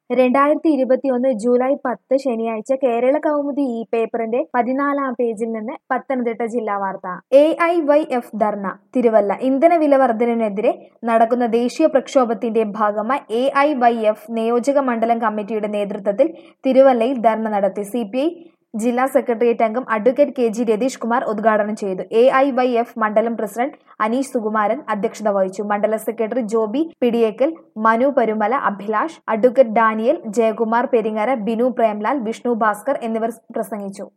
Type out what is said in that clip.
രണ്ടായിരത്തി ഇരുപത്തിയൊന്ന് ജൂലൈ പത്ത് ശനിയാഴ്ച കേരള കൗമുദി ഈ പേപ്പറിന്റെ പതിനാലാം പേജിൽ നിന്ന് പത്തനംതിട്ട ജില്ലാ വാർത്ത A I Y F dharna Thiruvalla ഇന്ധന വില വർധനവിനെതിരെ നടക്കുന്ന ദേശീയ പ്രക്ഷോഭത്തിന്റെ ഭാഗമായി എ ഐ വൈ എഫ് നിയോജക മണ്ഡലം കമ്മിറ്റിയുടെ നേതൃത്വത്തിൽ തിരുവല്ലയിൽ ധർണ നടത്തി സി പി ഐ ജില്ലാ സെക്രട്ടേറിയറ്റ് അംഗം advocate K G Ratheesh Kumar ഉദ്ഘാടനം ചെയ്തു എ ഐ വൈ എഫ് മണ്ഡലം പ്രസിഡന്റ് അനീഷ് സുകുമാരൻ അധ്യക്ഷത വഹിച്ചു മണ്ഡലം സെക്രട്ടറി ജോബി പിടിയേക്കൽ മനു പരുമല അഭിലാഷ് അഡ്വക്കേറ്റ് ഡാനിയൽ ജയകുമാർ പെരിങ്ങര ബിനു പ്രേംലാൽ വിഷ്ണു ഭാസ്കർ എന്നിവർ പ്രസംഗിച്ചു